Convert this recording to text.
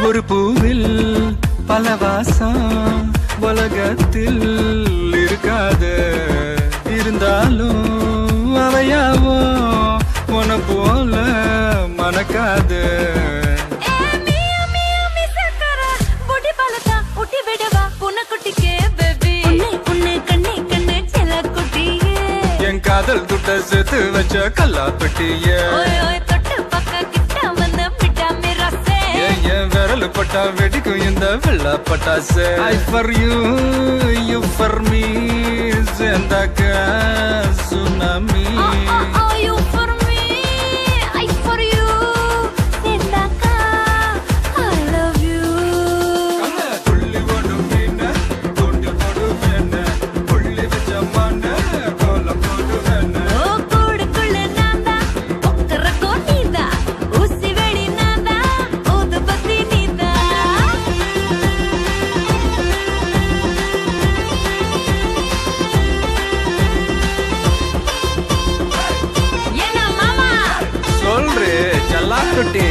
ஒரு பூவில் பல வாசம் உலகத்தில் இருக்காது இருந்தாலும் அவையாவோ உன போல மணக்காது ஏ மியா மியா மிசக்கர பொடி பலதா ஊட்டி விடவா புனக்குட்டிக்கே பேபி உன்னை உன்னை கண்ணே கண்ணே செல்ல குட்டியே என் காதல் துட்ட சேர்த்து வச்ச கல்லா பெட்டியே ஓய் ஓய் தொட்டு பக்க கிட்ட வந்து விட்டாமி ரசே ஏன் என் விரல் பட்டா வெடிக்கும் இந்த வெள்ளா பட்டாசு I for you you for me சேர்ந்தாக்க tsunami Oh, you for me, I for you. Sendaka, I love you. துள்ளி ஓடும் மீன தூண்டி போடுவேன் புள்ளி வச்ச மான கோலம் போடுவேன் ஓ கூடுக்குள்ள நான்தா, ஒக்கரக்கோ நீதா, ஊசி வெடி நான்தா, ஊதுபத்தி நீதா. என்ன மாமா சொல்றே செல்லாக்குட்டி